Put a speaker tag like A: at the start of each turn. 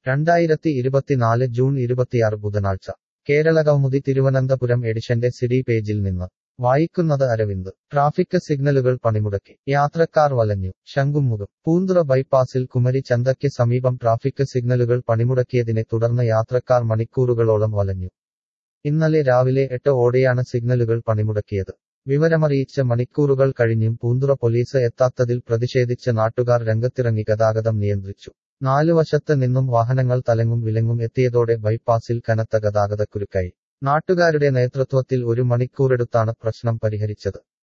A: രണ്ടായിരത്തി ഇരുപത്തിനാല് ജൂൺ ഇരുപത്തിയാറ് ബുധനാഴ്ച കേരള കൗമുദി തിരുവനന്തപുരം എഡിഷന്റെ സിഡി പേജിൽ നിന്ന് വായിക്കുന്നത് അരവിന്ദ് ട്രാഫിക് സിഗ്നലുകൾ പണിമുടക്കി യാത്രക്കാർ വലഞ്ഞു ശംഖുമുഖം പൂന്തുറ ബൈപ്പാസിൽ കുമരി ചന്തയ്ക്ക് സമീപം ട്രാഫിക് സിഗ്നലുകൾ പണിമുടക്കിയതിനെ തുടർന്ന് യാത്രക്കാർ മണിക്കൂറുകളോളം വലഞ്ഞു ഇന്നലെ രാവിലെ എട്ട് ഓടെയാണ് സിഗ്നലുകൾ പണിമുടക്കിയത് വിവരമറിയിച്ച് മണിക്കൂറുകൾ കഴിഞ്ഞും പൂന്തുറ പോലീസ് എത്താത്തതിൽ പ്രതിഷേധിച്ച് നാട്ടുകാർ രംഗത്തിറങ്ങി ഗതാഗതം നിയന്ത്രിച്ചു നാലുവശത്ത് നിന്നും വാഹനങ്ങൾ തലങ്ങും വിലങ്ങും എത്തിയതോടെ ബൈപ്പാസിൽ കനത്ത ഗതാഗതക്കുരുക്കായി നാട്ടുകാരുടെ നേതൃത്വത്തിൽ ഒരു മണിക്കൂറെടുത്താണ് പ്രശ്നം പരിഹരിച്ചത്